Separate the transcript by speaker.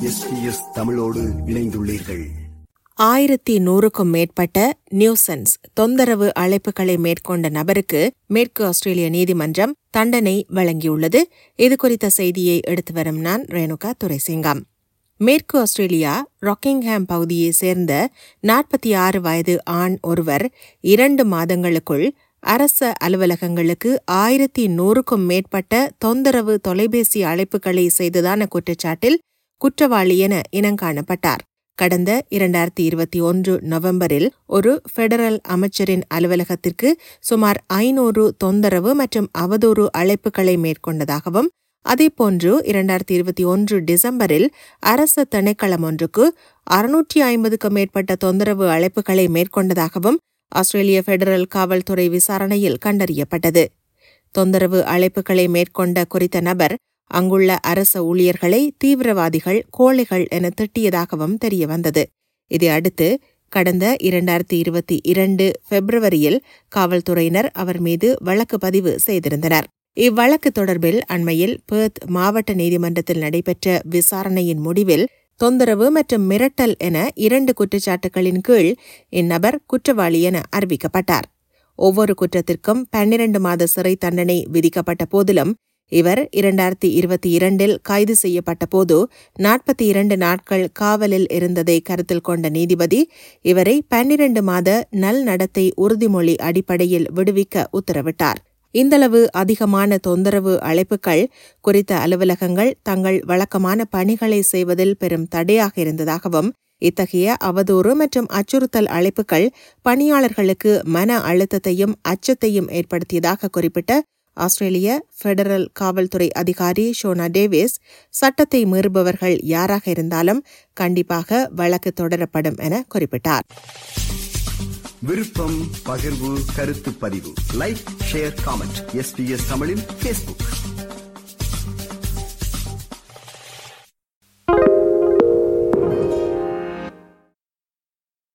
Speaker 1: SBS தமிழோடு இணைந்துள்ளீர்கள்
Speaker 2: ஆயிரத்தி நூறுக்கும் மேற்பட்ட நியூசன்ஸ் தொந்தரவு அழைப்புகளை மேற்கொண்ட நபருக்கு மேற்கு ஆஸ்திரேலிய நீதிமன்றம் தண்டனை வழங்கியுள்ளது இது குறித்த செய்தியை எடுத்து வரும் நான் ரேணுகா துரைசிங்கம் மேற்கு ஆஸ்திரேலியா ராக்கிங்ஹாம் பகுதியைச் சேர்ந்த நாற்பத்தி ஆறு வயது ஆண் ஒருவர் இரண்டு மாதங்களுக்குள் அரச அலுவலகங்களுக்கு ஆயிரத்தி நூறுக்கும் மேற்பட்ட தொந்தரவு தொலைபேசி அழைப்புகளை செய்ததான குற்றச்சாட்டில் குற்றவாளி என இனங்காணப்பட்டார் கடந்த இரண்டாயிரத்தி இருபத்தி ஒன்று நவம்பரில் ஒரு பெடரல் அமைச்சரின் அலுவலகத்திற்கு சுமார் ஐநூறு தொந்தரவு மற்றும் அவதூறு அழைப்புகளை மேற்கொண்டதாகவும் அதேபோன்று இரண்டாயிரத்தி இருபத்தி ஒன்று டிசம்பரில் அரச திணைக்களம் ஒன்றுக்கு அறுநூற்றி ஐம்பதுக்கும் மேற்பட்ட தொந்தரவு அழைப்புகளை மேற்கொண்டதாகவும் ஆஸ்திரேலிய பெடரல் காவல்துறை விசாரணையில் கண்டறியப்பட்டது தொந்தரவு அழைப்புகளை மேற்கொண்ட குறித்த நபர் அங்குள்ள அரச ஊழியர்களை தீவிரவாதிகள் கோழைகள் என திட்டியதாகவும் தெரியவந்தது இதையடுத்து கடந்த இரண்டாயிரத்தி இருபத்தி இரண்டு பிப்ரவரியில் காவல்துறையினர் அவர் மீது வழக்கு பதிவு செய்திருந்தனர் இவ்வழக்கு தொடர்பில் அண்மையில் பெர்த் மாவட்ட நீதிமன்றத்தில் நடைபெற்ற விசாரணையின் முடிவில் தொந்தரவு மற்றும் மிரட்டல் என இரண்டு குற்றச்சாட்டுகளின் கீழ் இந்நபர் குற்றவாளி என அறிவிக்கப்பட்டார் ஒவ்வொரு குற்றத்திற்கும் பன்னிரண்டு மாத சிறை தண்டனை விதிக்கப்பட்ட போதிலும் இவர் இரண்டாயிரத்தி இருபத்தி இரண்டில் கைது செய்யப்பட்ட போது நாற்பத்தி இரண்டு நாட்கள் காவலில் இருந்ததை கருத்தில் கொண்ட நீதிபதி இவரை பன்னிரண்டு மாத நல் நடத்தை உறுதிமொழி அடிப்படையில் விடுவிக்க உத்தரவிட்டார் இந்தளவு அதிகமான தொந்தரவு அழைப்புகள் குறித்த அலுவலகங்கள் தங்கள் வழக்கமான பணிகளை செய்வதில் பெரும் தடையாக இருந்ததாகவும் இத்தகைய அவதூறு மற்றும் அச்சுறுத்தல் அழைப்புகள் பணியாளர்களுக்கு மன அழுத்தத்தையும் அச்சத்தையும் ஏற்படுத்தியதாக குறிப்பிட்ட ஆஸ்திரேலிய பெடரல் காவல்துறை அதிகாரி ஷோனா டேவிஸ் சட்டத்தை மீறுபவர்கள் யாராக இருந்தாலும் கண்டிப்பாக வழக்கு தொடரப்படும் என குறிப்பிட்டார்
Speaker 1: விருப்பம் பகிர்வு கருத்து பதிவு லைக் ஷேர் காமெண்ட் எஸ்பிஎஸ் தமிழின் பேஸ்புக்